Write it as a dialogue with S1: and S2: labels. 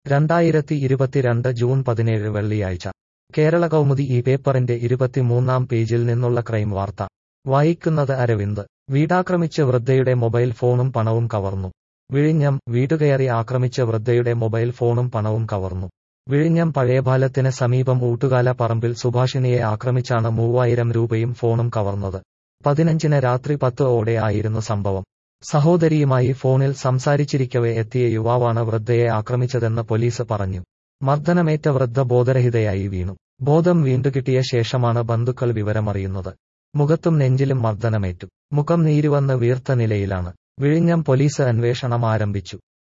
S1: രണ്ടായിരത്തി ഇരുപത്തിരണ്ട് ജൂൺ പതിനേഴ് വെള്ളിയാഴ്ച കേരള കൗമുദി ഈ പേപ്പറിന്റെ ഇരുപത്തിമൂന്നാം പേജിൽ നിന്നുള്ള ക്രൈം വാർത്ത വായിക്കുന്നത് അരവിന്ദ് വീടാക്രമിച്ച് വൃദ്ധയുടെ മൊബൈൽ ഫോണും പണവും കവർന്നു വിഴിഞ്ഞം വീടുകയറി ആക്രമിച്ച് വൃദ്ധയുടെ മൊബൈൽ ഫോണും പണവും കവർന്നു വിഴിഞ്ഞം പഴയപാലത്തിന് സമീപം ഊട്ടുകാല പറമ്പിൽ സുഭാഷിണിയെ ആക്രമിച്ചാണ് മൂവായിരം രൂപയും ഫോണും കവർന്നത് പതിനഞ്ചിന് രാത്രി പത്ത് ഓടെ ആയിരുന്നു സംഭവം സഹോദരിയുമായി ഫോണിൽ സംസാരിച്ചിരിക്കവെ എത്തിയ യുവാവാണ് വൃദ്ധയെ ആക്രമിച്ചതെന്ന് പോലീസ് പറഞ്ഞു മർദ്ദനമേറ്റ വൃദ്ധ ബോധരഹിതയായി വീണു ബോധം വീണ്ടുകിട്ടിയ ശേഷമാണ് ബന്ധുക്കൾ വിവരമറിയുന്നത് മുഖത്തും നെഞ്ചിലും മർദ്ദനമേറ്റു മുഖം നീരുവന്ന് വീർത്ത നിലയിലാണ് വിഴിഞ്ഞം പോലീസ് അന്വേഷണം ആരംഭിച്ചു